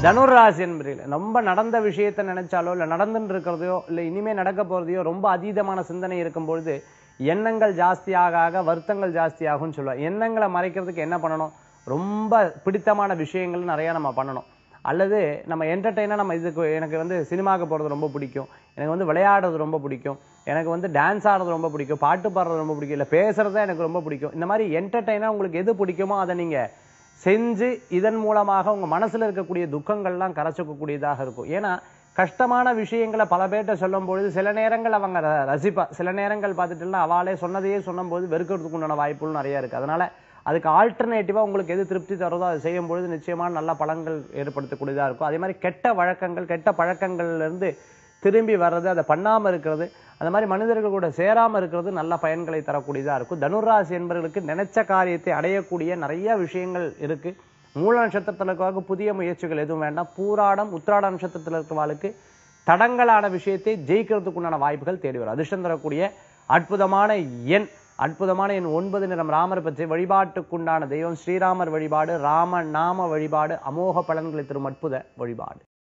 தனுராசி என்பதில் ரொம்ப நடந்த விஷயத்தை நினைச்சாலோ இல்லை நடந்துட்டு இருக்கிறதையோ இல்லை இனிமே நடக்க போறதையோ ரொம்ப அதீதமான சிந்தனை இருக்கும் பொழுது எண்ணங்கள் ஜாஸ்தியாக ஆக வருத்தங்கள் ஜாஸ்தியாகும்னு சொல்லுவாங்க எண்ணங்களை மறைக்கிறதுக்கு என்ன பண்ணணும் ரொம்ப பிடித்தமான விஷயங்கள் நிறைய நம்ம பண்ணணும் அல்லது நம்ம என்டர்டெயினாக நம்ம இதுக்கு எனக்கு வந்து சினிமாவுக்கு போகிறது ரொம்ப பிடிக்கும் எனக்கு வந்து விளையாடுறது ரொம்ப பிடிக்கும் எனக்கு வந்து டான்ஸ் ஆடுறது ரொம்ப பிடிக்கும் பாட்டு பாடுறது ரொம்ப பிடிக்கும் இல்லை பேசுறது தான் எனக்கு ரொம்ப பிடிக்கும் இந்த மாதிரி என்டர்டெயினாக உங்களுக்கு எது பிடிக்குமோ அதை நீங்கள் செஞ்சு இதன் மூலமாக உங்கள் மனசில் இருக்கக்கூடிய துக்கங்கள்லாம் கரைச்சிக்கக்கூடியதாக இருக்கும் ஏன்னா கஷ்டமான விஷயங்களை பல பேர்கிட்ட சொல்லும் பொழுது சில நேரங்கள் அவங்க ர- ரசிப்பா சில நேரங்கள் பார்த்துட்டுலாம் அவளே சொன்னதையே சொல்லும்போது வெறுக்கிறதுக்கு உண்டான வாய்ப்புகள் நிறைய இருக்குது அதனால அதுக்கு ஆல்டர்னேட்டிவாக உங்களுக்கு எது திருப்தி தருதோ அதை செய்யும் பொழுது நிச்சயமான நல்ல பலன்கள் ஏற்படுத்தக்கூடியதாக இருக்கும் அதே மாதிரி கெட்ட வழக்கங்கள் கெட்ட பழக்கங்கள்ல இருந்து திரும்பி வர்றது அதை பண்ணாமல் இருக்கிறது அந்த மாதிரி மனிதர்கள் கூட சேராமல் இருக்கிறது நல்ல பயன்களை தரக்கூடியதாக இருக்கும் தனுராசி என்பவர்களுக்கு நினைச்ச காரியத்தை அடையக்கூடிய நிறைய விஷயங்கள் இருக்கு மூல நட்சத்திரத்தில் இருக்கிறவங்க புதிய முயற்சிகள் எதுவும் வேண்டாம் பூராடம் உத்திராட நட்சத்திரத்தில் இருக்கிறவங்களுக்கு தடங்கலான விஷயத்தை ஜெயிக்கிறதுக்குண்டான வாய்ப்புகள் தேடி வரும் அதிர்ஷ்டம் தரக்கூடிய அற்புதமான எண் அற்புதமான எண் ஒன்பது நிறம் ராமர் பற்றி வழிபாட்டுக்குண்டான தெய்வம் ஸ்ரீராமர் வழிபாடு ராம நாம வழிபாடு அமோக பலன்களை தரும் அற்புத வழிபாடு